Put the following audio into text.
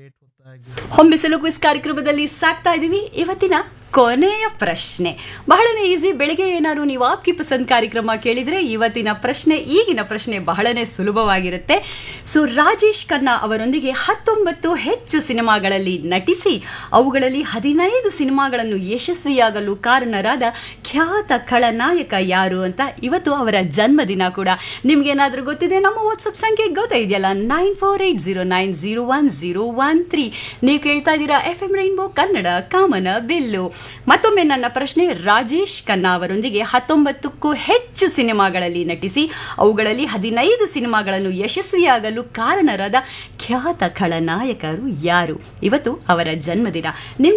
ಹೊಂಬಿಸಲು quiz ಕಾರ್ಯಕ್ರಮದಲ್ಲಿ ಸಾಕ್ತಾ ಇದ್ದೀವಿ ಇವತ್ತಿನ ಕೊನೆಯ ಪ್ರಶ್ನೆ ಬಹಳನೇ ಈಸಿ ಬೆಳಿಗ್ಗೆ ಏನಾದ್ರು ನೀವು ಆಪ್ಕಿ ಪಸಂದ್ ಕಾರ್ಯಕ್ರಮ ಕೇಳಿದ್ರೆ ಇವತ್ತಿನ ಪ್ರಶ್ನೆ ಈಗಿನ ಪ್ರಶ್ನೆ ಬಹಳನೇ ಸುಲಭವಾಗಿರುತ್ತೆ ಸೊ ರಾಜೇಶ್ ಖನ್ನಾ ಅವರೊಂದಿಗೆ ಹತ್ತೊಂಬತ್ತು ಹೆಚ್ಚು ಸಿನಿಮಾಗಳಲ್ಲಿ ನಟಿಸಿ ಅವುಗಳಲ್ಲಿ ಹದಿನೈದು ಸಿನಿಮಾಗಳನ್ನು ಯಶಸ್ವಿಯಾಗಲು ಕಾರಣರಾದ ಖ್ಯಾತ ಖಳನಾಯಕ ಯಾರು ಅಂತ ಇವತ್ತು ಅವರ ಜನ್ಮದಿನ ಕೂಡ ನಿಮ್ಗೇನಾದ್ರೂ ಗೊತ್ತಿದೆ ನಮ್ಮ ವಾಟ್ಸಪ್ ಸಂಖ್ಯೆ ಗೊತ್ತಾಯಿದೆಯಲ್ಲ nine four eight zero nine zero one zero one three ನೀವು ಕೇಳ್ತಾ ಇದ್ದೀರಾ ಎಫ್ ಎಂ ರೈನ್ಬೋ ಕನ್ನಡ ಕಾಮನ ಬಿಲ್ಲು ಮತ್ತೊಮ್ಮೆ ನನ್ನ ಪ್ರಶ್ನೆ ರಾಜೇಶ್ ಖನ್ನಾ ಅವರೊಂದಿಗೆ ಹತ್ತೊಂಬತ್ತಕ್ಕೂ ಹೆಚ್ಚು ಸಿನಿಮಾಗಳಲ್ಲಿ ನಟಿಸಿ ಅವುಗಳಲ್ಲಿ ಹದಿನೈದು ಸಿನಿಮಾಗಳನ್ನು ಯಶಸ್ವಿಯಾಗಲು ಕಾರಣರಾದ ಖ್ಯಾತ ಖಳನಾಯಕರು ಯಾರು ಇವತ್ತು ಅವರ ಜನ್ಮದಿನ ನಿಮ್